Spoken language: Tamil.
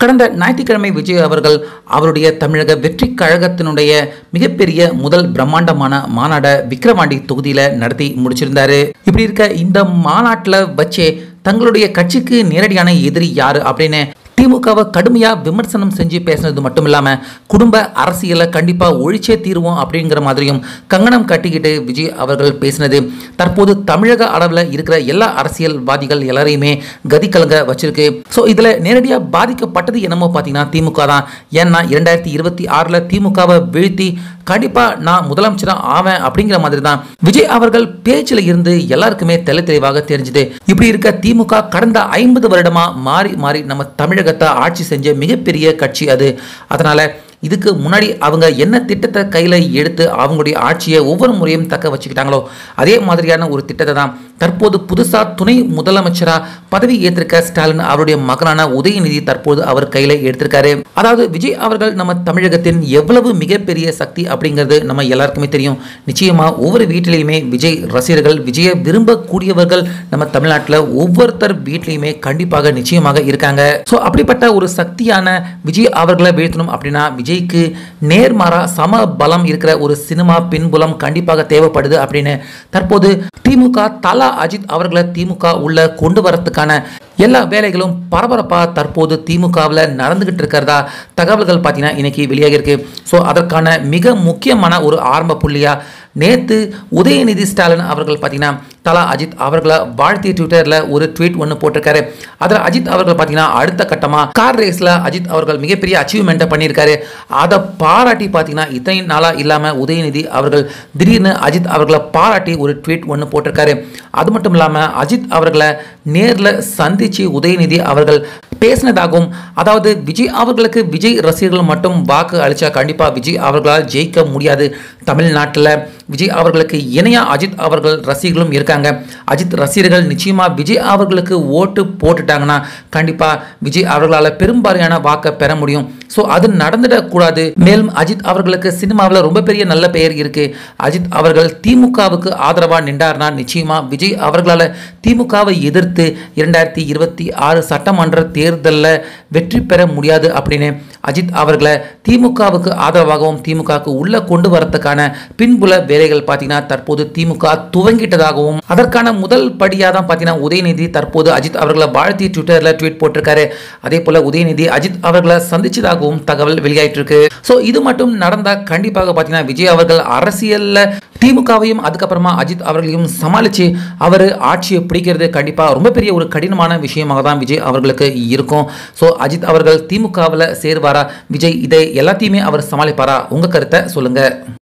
கடந்த ஞாயிற்றுக்கிழமை விஜய் அவர்கள் அவருடைய தமிழக வெற்றி கழகத்தினுடைய மிகப்பெரிய முதல் பிரம்மாண்டமான மாநாடை விக்கிரவாண்டி தொகுதியில் நடத்தி முடிச்சிருந்தாரு இப்படி இருக்க இந்த மாநாட்டில் வச்சே தங்களுடைய கட்சிக்கு நேரடியான எதிரி யாரு அப்படின்னு திமுகவை கடுமையாக விமர்சனம் செஞ்சு பேசினது மட்டும் இல்லாமல் குடும்ப அரசியலை கண்டிப்பாக ஒழிச்சே தீருவோம் அப்படிங்கிற மாதிரியும் கங்கணம் கட்டிக்கிட்டு விஜய் அவர்கள் பேசினது தற்போது தமிழக அளவில் இருக்கிற எல்லா அரசியல்வாதிகள் எல்லாரையுமே கதி கலங்க வச்சிருக்கு ஸோ இதில் நேரடியாக பாதிக்கப்பட்டது என்னமோ பார்த்தீங்கன்னா திமுக தான் ஏன்னா இரண்டாயிரத்தி இருபத்தி ஆறில் திமுகவை வீழ்த்தி கண்டிப்பாக நான் முதலமைச்சராக ஆவேன் அப்படிங்கிற மாதிரி தான் விஜய் அவர்கள் பேச்சில் இருந்து எல்லாருக்குமே தெளி தெளிவாக தெரிஞ்சுது இப்படி இருக்க திமுக கடந்த ஐம்பது வருடமா மாறி மாறி நம்ம தமிழகத்தை ஆட்சி செஞ்ச மிகப்பெரிய கட்சி அது அதனால இதுக்கு முன்னாடி அவங்க என்ன திட்டத்தை கையில் எடுத்து அவங்களுடைய ஆட்சியை ஒவ்வொரு முறையும் தக்க வச்சுக்கிட்டாங்களோ அதே மாதிரியான ஒரு திட்டத்தை தான் தற்போது புதுசாக துணை முதலமைச்சராக பதவி ஏற்றிருக்க ஸ்டாலின் அவருடைய மகனான உதயநிதி தற்போது அவர் கையில் எடுத்திருக்காரு அதாவது விஜய் அவர்கள் நம்ம தமிழகத்தின் எவ்வளவு மிகப்பெரிய சக்தி அப்படிங்கிறது நம்ம எல்லாருக்குமே தெரியும் நிச்சயமா ஒவ்வொரு வீட்டிலையுமே விஜய் ரசிகர்கள் விஜயை விரும்பக்கூடியவர்கள் நம்ம தமிழ்நாட்டில் ஒவ்வொருத்தர் வீட்லையுமே கண்டிப்பாக நிச்சயமாக இருக்காங்க ஸோ அப்படிப்பட்ட ஒரு சக்தியான விஜய் அவர்களை வீழ்த்தணும் அப்படின்னா விஜய்க்கு நேர்மாறா சம பலம் இருக்கிற ஒரு சினிமா பின்புலம் கண்டிப்பாக தேவைப்படுது அப்படின்னு தற்போது திமுக தலா அஜித் அவர்களை திமுக உள்ள கொண்டு வரத்துக்கான எல்லா வேலைகளும் பரபரப்பாக தற்போது திமுகவில் நடந்துகிட்டு இருக்கிறதா தகவல்கள் பார்த்தீங்கன்னா இன்னைக்கு வெளியாகி இருக்கு ஸோ அதற்கான மிக முக்கியமான ஒரு ஆரம்ப புள்ளியாக நேற்று உதயநிதி ஸ்டாலின் அவர்கள் பார்த்தீங்கன்னா தலா அஜித் அவர்களை வாழ்த்தி ட்விட்டரில் ஒரு ட்வீட் ஒன்று போட்டிருக்காரு அதில் அஜித் அவர்கள் பார்த்தீங்கன்னா அடுத்த கட்டமாக கார் ரேஸில் அஜித் அவர்கள் மிகப்பெரிய அச்சீவ்மெண்ட்டை பண்ணியிருக்காரு அதை பாராட்டி பார்த்தீங்கன்னா இத்தனை நாளாக இல்லாமல் உதயநிதி அவர்கள் திடீர்னு அஜித் அவர்களை பாராட்டி ஒரு ட்வீட் ஒன்று போட்டிருக்காரு அது மட்டும் இல்லாமல் அஜித் அவர்களை நேரில் சந்தித்து உதயநிதி அவர்கள் பேசினதாகவும் அதாவது விஜய் அவர்களுக்கு விஜய் ரசிகர்கள் மட்டும் வாக்கு அளித்தா கண்டிப்பாக விஜய் அவர்களால் ஜெயிக்க முடியாது தமிழ்நாட்டில் விஜய் அவர்களுக்கு இணையாக அஜித் அவர்கள் ரசிகர்களும் இருக்காங்க அஜித் ரசிகர்கள் நிச்சயமாக விஜய் அவர்களுக்கு ஓட்டு போட்டுட்டாங்கன்னா கண்டிப்பாக விஜய் அவர்களால் பெரும்பாலான வாக்கை பெற முடியும் ஸோ அது நடந்துடக்கூடாது மேலும் அஜித் அவர்களுக்கு சினிமாவில் ரொம்ப பெரிய நல்ல பெயர் இருக்கு அஜித் அவர்கள் திமுகவுக்கு ஆதரவாக நின்றார்னா நிச்சயமாக விஜய் அவர்களால் திமுகவை எதிர்த்து இரண்டாயிரத்தி இருபத்தி ஆறு சட்டமன்ற தேர்தலில் வெற்றி பெற முடியாது அப்படின்னு அஜித் அவர்களை திமுகவுக்கு ஆதரவாகவும் திமுகவுக்கு உள்ள கொண்டு வரத்துக்கான பின்புல வேலைகள் பார்த்தீங்கன்னா தற்போது திமுக துவங்கிட்டதாகவும் அதற்கான முதல் படியாக தான் பார்த்தீங்கன்னா உதயநிதி தற்போது அஜித் அவர்களை வாழ்த்தி ட்விட்டரில் ட்வீட் போட்டிருக்காரு அதே போல உதயநிதி அஜித் அவர்களை சந்திச்சதாகவும் தகவல் வெளியாயிட்டு இருக்கு ஸோ இது மட்டும் நடந்தால் கண்டிப்பாக பார்த்தீங்கன்னா விஜய் அவர்கள் அரசியலில் திமுகவையும் அதுக்கப்புறமா அஜித் அவர்களையும் சமாளித்து அவர் ஆட்சியை பிடிக்கிறது கண்டிப்பாக ரொம்ப பெரிய ஒரு கடினமான விஷயமாக தான் விஜய் அவர்களுக்கு இருக்கும் ஸோ அஜித் அவர்கள் திமுகவில் சேருவாரா விஜய் இதை எல்லாத்தையுமே அவர் சமாளிப்பாரா உங்கள் கருத்தை சொல்லுங்கள்